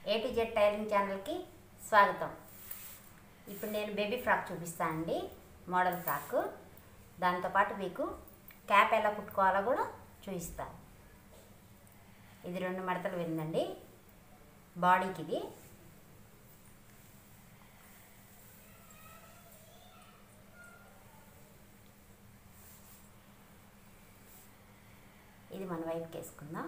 A to Z tailoring ఛానల్కి స్వాగతం ఇప్పుడు నేను బేబీ ఫ్రాక్ చూపిస్తాను అండి మోడల్ ఫ్రాక్ దాంతోపాటు మీకు క్యాప్ ఎలా కుట్టుకోవాలో కూడా చూపిస్తాను ఇది రెండు మడతలు విందండి బాడీకి ఇది ఇది మన వైపుకి వేసుకుందాం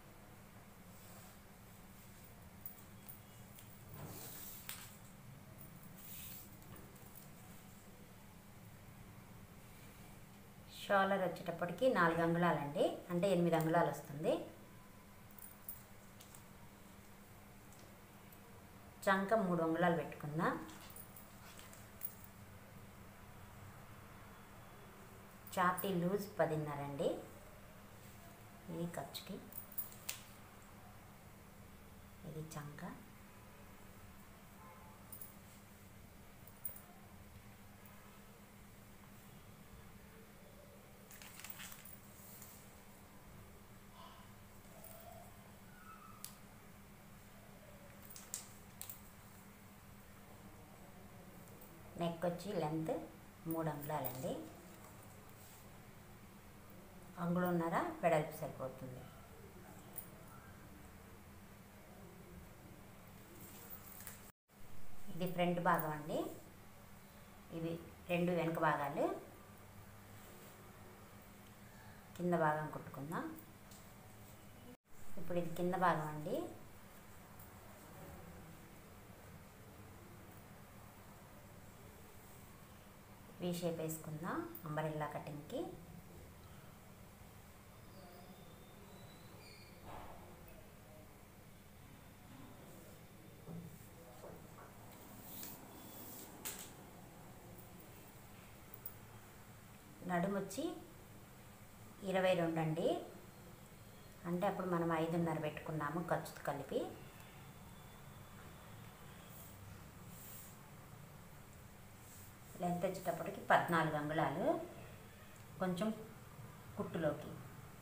షోలర్ వచ్చేటప్పటికి నాలుగు అంగుళాలండి అంటే ఎనిమిది అంగుళాలు వస్తుంది చంక మూడు అంగుళాలు పెట్టుకుందాం చాపీ లూజ్ పదిన్నర అండి ఇది ఖర్చుకి ఇది చంక నెక్ వచ్చి లెంత్ మూడు అంగుళాలండి అంగుళన్నర వెడల్పు సరిపోతుంది ఇది ఫ్రంట్ భాగం అండి ఇవి రెండు వెనుక భాగాలు కింద భాగం కుట్టుకుందాం ఇప్పుడు ఇది కింద భాగం అండి వీ షేప్ వేసుకుందాం అంబరిల్లా కటింగ్కి నడుము వచ్చి ఇరవై రెండు అండి అంటే అప్పుడు మనం ఐదున్నర పెట్టుకున్నాము ఖర్చుతో కలిపి లెంత్ వచ్చేటప్పటికి పద్నాలుగు అంగుళాలు కొంచెం కుట్టులోకి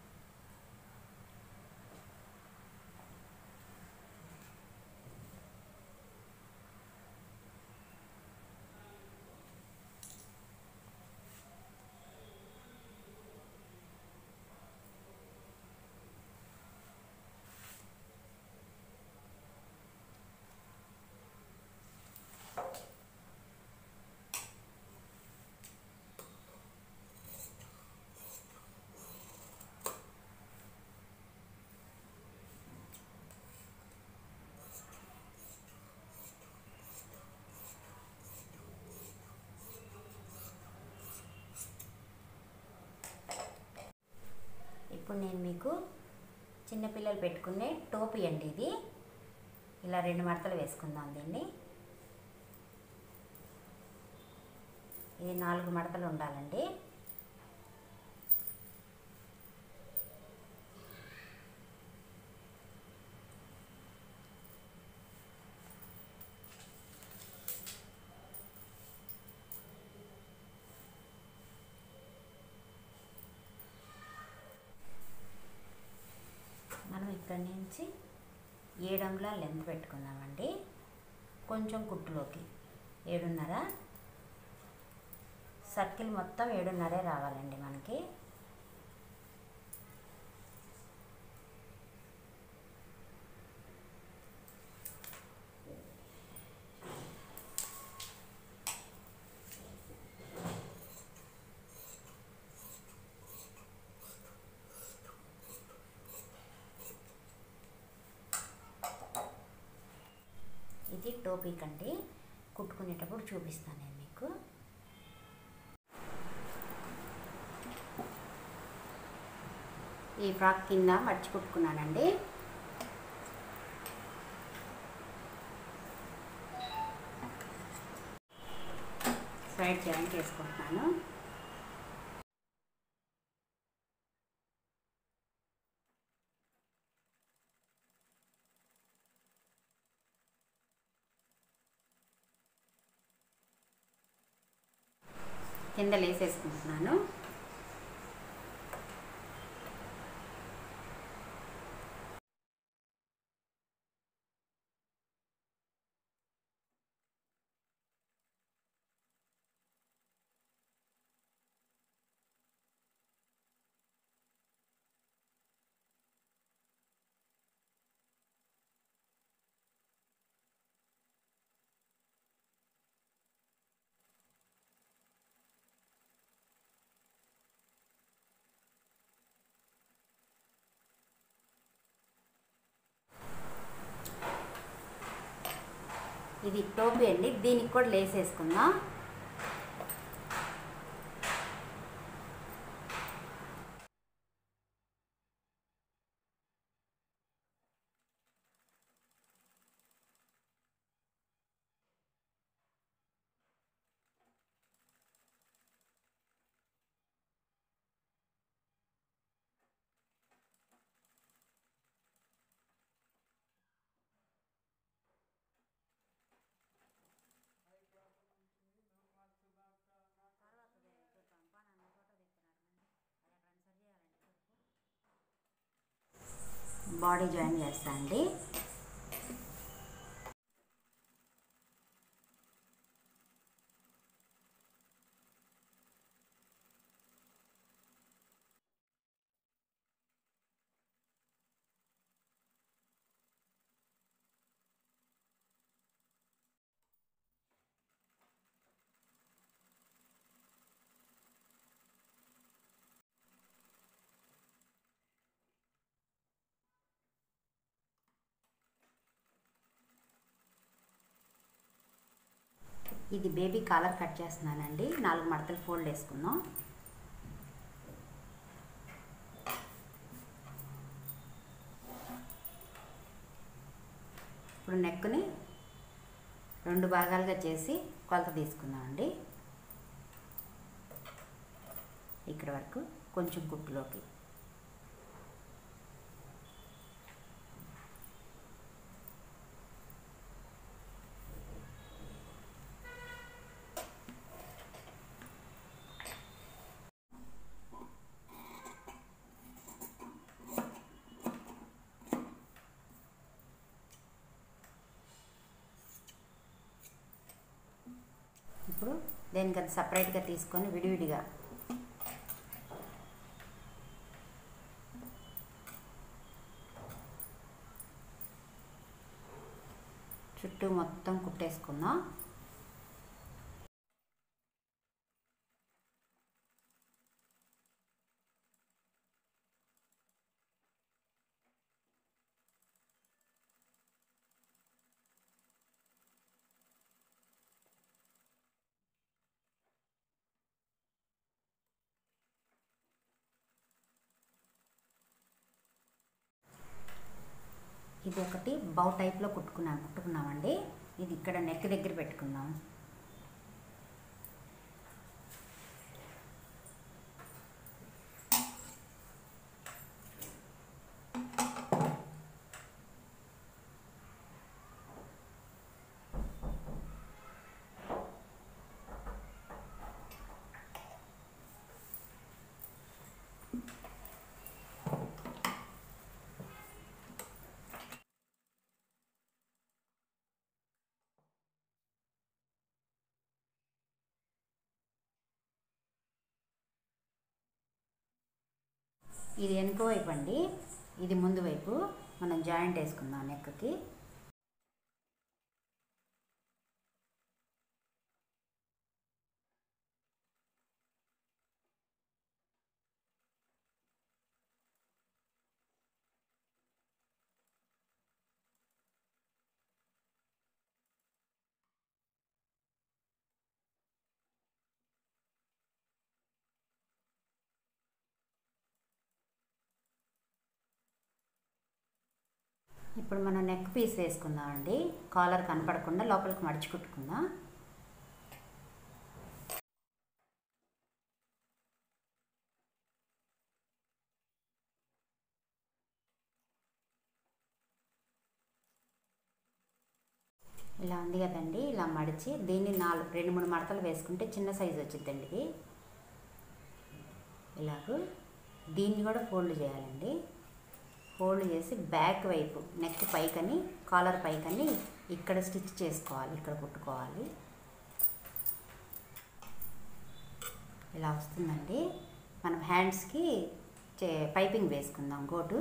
ఇప్పుడు నేను మీకు చిన్నపిల్లలు పెట్టుకునే టోపీ అండి ఇది ఇలా రెండు మడతలు వేసుకుందాం దీన్ని ఇది నాలుగు మడతలు ఉండాలండి మనం ఇక్కడి నుంచి ఏడు అంగుళాల లెంత్ పెట్టుకుందామండి కొంచెం కుట్టులోకి ఏడున్నర సర్కిల్ మొత్తం ఏడున్నరే రావాలండి మనకి ఇది టోపీక్ అండి కుట్టుకునేటప్పుడు చూపిస్తాను నేను మీకు ఈ ఫ్రాక్ కింద మర్చి కుట్టుకున్నానండి సైడ్ జాయింట్ వేసుకుంటున్నాను కింద లేసేసుకుంటున్నాను ఇది టోపీ అండి దీనికి కూడా లేస్ వేసుకుందాం బాడీ జాయిన్ చేస్తా అండి ఇది బేబీ కాలర్ కట్ చేస్తున్నానండి నాలుగు మడతలు ఫోల్డ్ వేసుకుందాం ఇప్పుడు నెక్ని రెండు భాగాలుగా చేసి కొలత తీసుకుందాం అండి ఇక్కడ వరకు కొంచెం కుట్టులోకి ఇప్పుడు దేనికి అది సపరేట్గా తీసుకొని విడివిడిగా చుట్టూ మొత్తం కుట్టేసుకుందాం ఇది ఒకటి బౌ టైప్లో కుట్టుకున్నాం కుట్టుకున్నామండి ఇది ఇక్కడ నెక్ దగ్గర పెట్టుకుందాం ఇది వెనుక వైపు అండి ఇది ముందు వైపు మనం జాయింట్ వేసుకుందాం నెక్కి ఇప్పుడు మనం నెక్ పీస్ వేసుకుందాం అండి కాలర్ కనపడకుండా లోపలికి మడిచి కుట్టుకుందాం ఇలా ఉంది కదండి ఇలా మడిచి దీన్ని నాలుగు రెండు మూడు మడతలు వేసుకుంటే చిన్న సైజు వచ్చిందండి ఇది ఇలాగూ దీన్ని కూడా ఫోల్డ్ చేయాలండి ఫోల్డ్ చేసి బ్యాక్ వైపు నెక్ పైకని కాలర్ పైకని ఇక్కడ స్టిచ్ చేసుకోవాలి ఇక్కడ కుట్టుకోవాలి ఇలా వస్తుందండి మనం హ్యాండ్స్కి చే పైపింగ్ వేసుకుందాం గోటు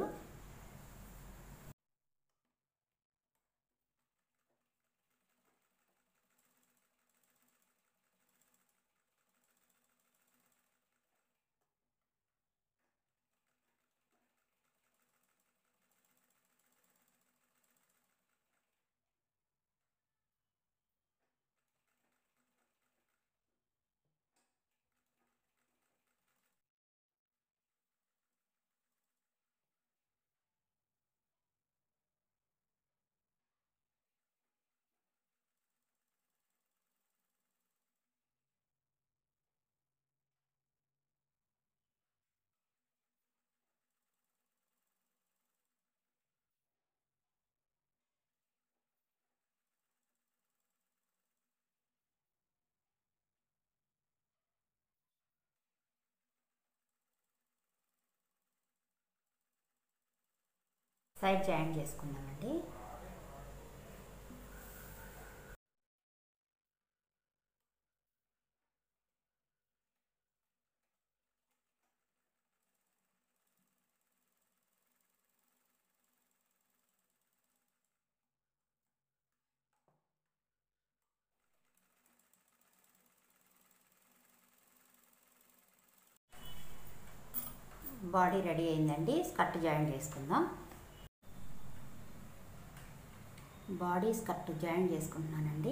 సైడ్ జాయింట్ చేసుకుందామండి బాడీ రెడీ అయిందండి స్కర్ట్ జాయిన్ చేసుకుందాం బాడీ స్కర్ట్ జాయిన్ చేసుకుంటున్నానండి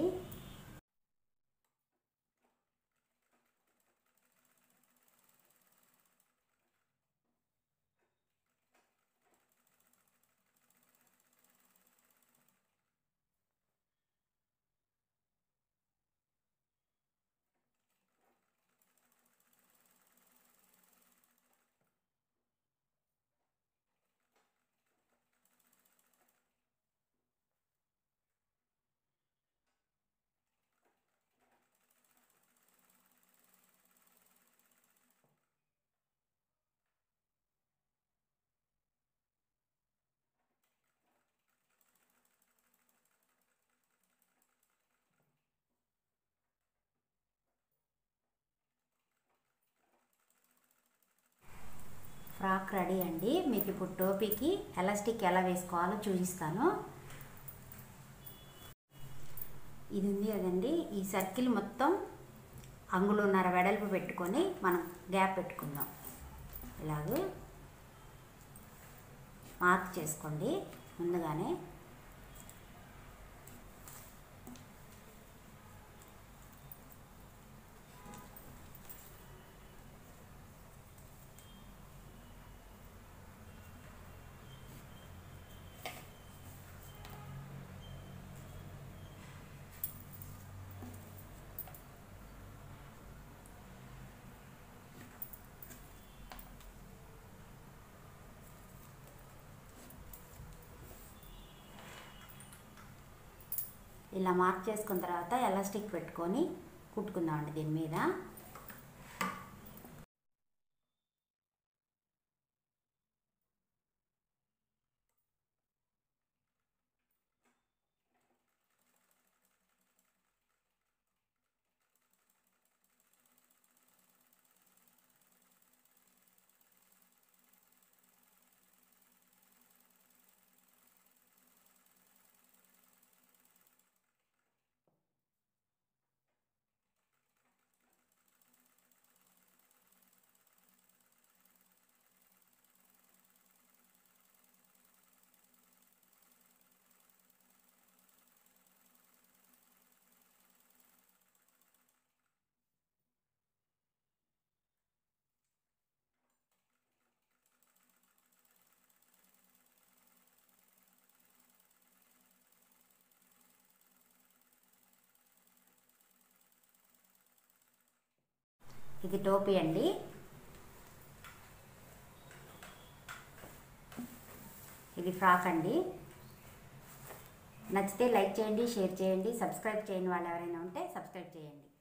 ఫ్రాక్ రెడీ అండి మీకు ఇప్పుడు టోపీకి ఎలాస్టిక్ ఎలా వేసుకోవాలో చూపిస్తాను ఇది ఉంది కదండి ఈ సర్కిల్ మొత్తం అంగుళన్నర వెడల్పు పెట్టుకొని మనం గ్యాప్ పెట్టుకుందాం ఇలాగూ మార్క్ చేసుకోండి ముందుగానే ఇలా మార్క్ చేసుకున్న తర్వాత ఎలాస్టిక్ పెట్టుకొని కుట్టుకుందామండి దీని మీద ఇది టోపీ అండి ఇది ఫ్రాక్ అండి నచ్చితే లైక్ చేయండి షేర్ చేయండి సబ్స్క్రైబ్ చేయని వాళ్ళు ఎవరైనా ఉంటే సబ్స్క్రైబ్ చేయండి